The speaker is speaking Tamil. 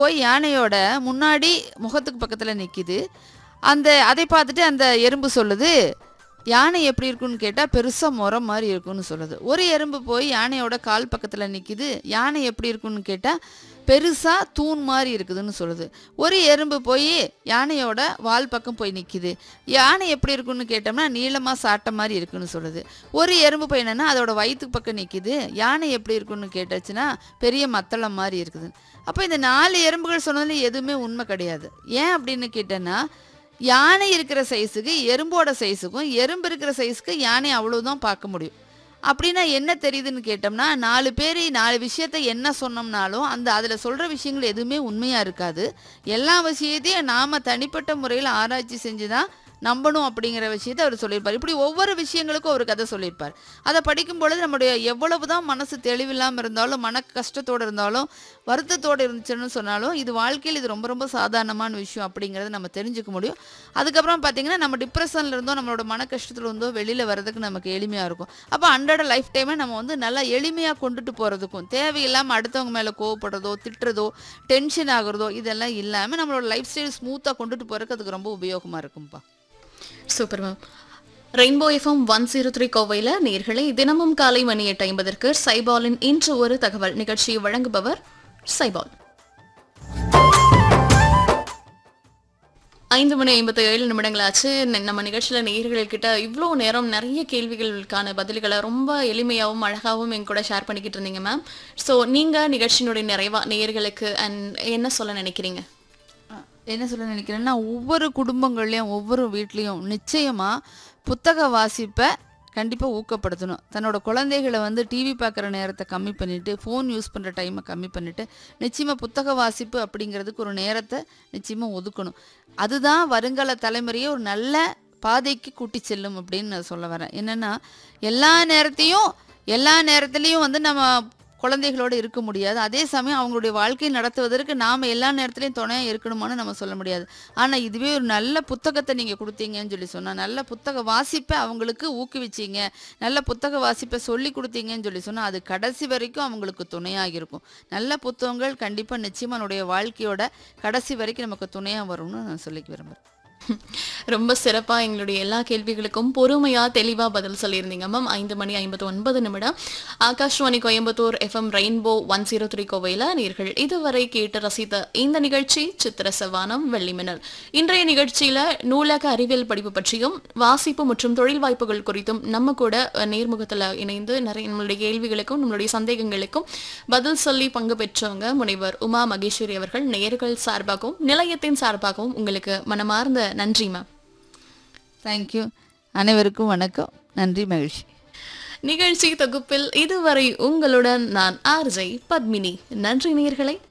போய் யானையோட முன்னாடி முகத்துக்கு பக்கத்தில் நிற்கிது அந்த அதை பார்த்துட்டு அந்த எறும்பு சொல்லுது யானை எப்படி இருக்குன்னு கேட்டால் பெருசாக முறம் மாதிரி இருக்குன்னு சொல்லுது ஒரு எறும்பு போய் யானையோட கால் பக்கத்தில் நிற்கிது யானை எப்படி இருக்குன்னு கேட்டால் பெருசாக தூண் மாதிரி இருக்குதுன்னு சொல்லுது ஒரு எறும்பு போய் யானையோட வால் பக்கம் போய் நிற்கிது யானை எப்படி இருக்குன்னு கேட்டோம்னா நீளமாக சாட்டை மாதிரி இருக்குன்னு சொல்லுது ஒரு எறும்பு போய் என்னன்னா அதோட வயிற்றுக்கு பக்கம் நிற்கிது யானை எப்படி இருக்குன்னு கேட்டுச்சுன்னா பெரிய மத்தளம் மாதிரி இருக்குது அப்போ இந்த நாலு எறும்புகள் சொன்னதுல எதுவுமே உண்மை கிடையாது ஏன் அப்படின்னு கேட்டேன்னா யானை இருக்கிற சைஸுக்கு எறும்போட சைஸுக்கும் எறும்பு இருக்கிற சைஸுக்கு யானை அவ்வளவுதான் பார்க்க முடியும் அப்படின்னா என்ன தெரியுதுன்னு கேட்டோம்னா நாலு பேர் நாலு விஷயத்த என்ன சொன்னோம்னாலும் அந்த அதில் சொல்கிற விஷயங்கள் எதுவுமே உண்மையாக இருக்காது எல்லா விஷயத்தையும் நாம் தனிப்பட்ட முறையில் ஆராய்ச்சி செஞ்சு தான் நம்பணும் அப்படிங்கிற விஷயத்தை அவர் சொல்லியிருப்பார் இப்படி ஒவ்வொரு விஷயங்களுக்கும் ஒரு கதை சொல்லியிருப்பார் அதை படிக்கும் பொழுது நம்முடைய எவ்வளவு தான் மனசு தெளிவில்லாமல் இருந்தாலும் மன கஷ்டத்தோடு இருந்தாலும் வருத்தத்தோடு இருந்துச்சுன்னு சொன்னாலும் இது வாழ்க்கையில் இது ரொம்ப ரொம்ப சாதாரணமான விஷயம் அப்படிங்கிறத நம்ம தெரிஞ்சுக்க முடியும் அதுக்கப்புறம் பார்த்தீங்கன்னா நம்ம டிப்ரெஷனில் இருந்தோ நம்மளோட மன கஷ்டத்தில் இருந்தோ வெளியில் வர்றதுக்கு நமக்கு எளிமையாக இருக்கும் அப்போ அன்றாட லைஃப் டைமை நம்ம வந்து நல்லா எளிமையாக கொண்டுட்டு போகிறதுக்கும் தேவையில்லாமல் அடுத்தவங்க மேலே கோவப்படுறதோ திட்டுறதோ டென்ஷன் ஆகுறதோ இதெல்லாம் இல்லாமல் நம்மளோட லைஃப் ஸ்டைல் ஸ்மூத்தாக கொண்டுட்டு போகிறதுக்கு அதுக்கு ரொம்ப உபயோகமாக இருக்கும்ப்பா super ma'am rainbow FM one zero three கோவையில் நேர்களை தினமும் காலை மணி எட்டு ஐம்பதற்கு சைபாலின் இன்று ஒரு தகவல் நிகழ்ச்சியை வழங்குபவர் சைபால் ஐந்து மணி ஐம்பத்தி ஏழு நிமிடங்களாச்சு ந- நம்ம நிகழ்ச்சியில் நேயர்கள்கிட்ட இவ்வளோ நேரம் நிறைய கேள்விகளுக்கான பதில்களை ரொம்ப எளிமையாகவும் அழகாகவும் எங்க கூட ஷேர் பண்ணிக்கிட்டு இருந்தீங்க மேம் ஸோ நீங்கள் நிகழ்ச்சியினுடைய நிறைவா நேயர்களுக்கு அண்ட் என்ன சொல்ல நினைக்கிறீங்க என்ன சொல்ல நினைக்கிறேன்னா ஒவ்வொரு குடும்பங்கள்லையும் ஒவ்வொரு வீட்லேயும் நிச்சயமாக புத்தக வாசிப்பை கண்டிப்பாக ஊக்கப்படுத்தணும் தன்னோட குழந்தைகளை வந்து டிவி பார்க்குற நேரத்தை கம்மி பண்ணிவிட்டு ஃபோன் யூஸ் பண்ணுற டைமை கம்மி பண்ணிவிட்டு நிச்சயமாக புத்தக வாசிப்பு அப்படிங்கிறதுக்கு ஒரு நேரத்தை நிச்சயமாக ஒதுக்கணும் அதுதான் வருங்கால தலைமுறையை ஒரு நல்ல பாதைக்கு கூட்டி செல்லும் அப்படின்னு நான் சொல்ல வரேன் என்னென்னா எல்லா நேரத்தையும் எல்லா நேரத்துலையும் வந்து நம்ம குழந்தைகளோடு இருக்க முடியாது அதே சமயம் அவங்களுடைய வாழ்க்கையை நடத்துவதற்கு நாம் எல்லா நேரத்துலையும் துணையாக இருக்கணுமான்னு நம்ம சொல்ல முடியாது ஆனால் இதுவே ஒரு நல்ல புத்தகத்தை நீங்கள் கொடுத்தீங்கன்னு சொல்லி சொன்னால் நல்ல புத்தக வாசிப்பை அவங்களுக்கு ஊக்குவிச்சீங்க நல்ல புத்தக வாசிப்பை சொல்லி கொடுத்தீங்கன்னு சொல்லி சொன்னால் அது கடைசி வரைக்கும் அவங்களுக்கு துணையாக இருக்கும் நல்ல புத்தகங்கள் கண்டிப்பாக நிச்சயமாக நம்மளுடைய வாழ்க்கையோட கடைசி வரைக்கும் நமக்கு துணையாக வரும்னு நான் சொல்லிக்க விரும்புகிறேன் ரொம்ப சிறப்பா எங்களுடைய எல்லா கேள்விகளுக்கும் பொறுமையா தெளிவா பதில் சொல்லியிருந்தீங்க மேம் ஐந்து மணி ஐம்பத்தி ஒன்பது நிமிடம் Akashvani Coimbatore FM rainbow one zero three கோவையில் நீர்கள் இதுவரை கேட்டு ரசித்த இந்த நிகழ்ச்சி சித்திர செவ்வானம் வெள்ளிமின்னல் இன்றைய நிகழ்ச்சியில நூலக அறிவியல் படிப்பு பற்றியும் வாசிப்பு மற்றும் தொழில் வாய்ப்புகள் குறித்தும் நம்ம கூட அஹ், நேர்முகத்துல இணைந்து நிறைய நம்மளுடைய கேள்விகளுக்கும் நம்மளுடைய சந்தேகங்களுக்கும் பதில் சொல்லி பங்கு பெற்றவங்க முனைவர் உமா மகேஸ்வரி அவர்கள் நேர்கள் சார்பாகவும் நிலையத்தின் சார்பாகவும் உங்களுக்கு மனமார்ந்த நன்றி மேம் தேங்க்யூ அனைவருக்கும் வணக்கம் நன்றி மகிழ்ச்சி நிகழ்ச்சி தொகுப்பில் இதுவரை உங்களுடன் நான் ஆர்ஜை பத்மினி நன்றி நேயர்களே